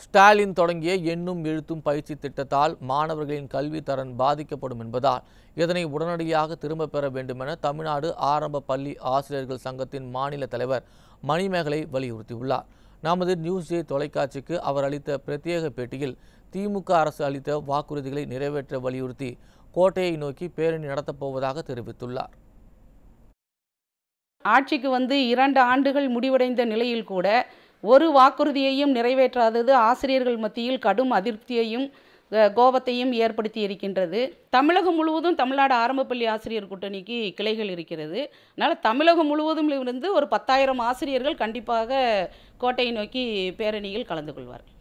ஸ்டாலின் தொடங்கிய எண்ணும் எழுத்தும் பயிற்சி திட்டத்தால் மாணவர்களின் கல்வி தரம் பாதிக்கப்படும் என்பதால் இதனை உடனடியாக திரும்பப் பெற வேண்டுமென தமிழ்நாடு ஆரம்ப பள்ளி ஆசிரியர்கள் சங்கத்தின் மாநில தலைவர் மணிமேகலை வலியுறுத்தியுள்ளார் நமது நியூஸ் ஜே தொலைக்காட்சிக்கு அவர் அளித்த பிரத்யேக பேட்டியில் திமுக அரசு அளித்த வாக்குறுதிகளை நிறைவேற்ற வலியுறுத்தி கோட்டையை நோக்கி பேரணி நடத்தப் போவதாக தெரிவித்துள்ளார் ஆட்சிக்கு வந்து இரண்டு ஆண்டுகள் முடிவடைந்த நிலையில் கூட ஒரு வாக்குறுதியையும் நிறைவேற்றாதது ஆசிரியர்கள் மத்தியில் கடும் அதிருப்தியையும் அஹ், கோபத்தையும் ஏற்படுத்தி இருக்கின்றது தமிழகம் முழுவதும் தமிழ்நாடு ஆரம்பப்பள்ளி ஆசிரியர் கூட்டணிக்கு கிளைகள் இருக்கிறது அதனால் தமிழகம் முழுவதும் இருந்து ஒரு பத்தாயிரம் ஆசிரியர்கள் கண்டிப்பாக கோட்டையை நோக்கி பேரணியில் கலந்து கொள்வார்கள்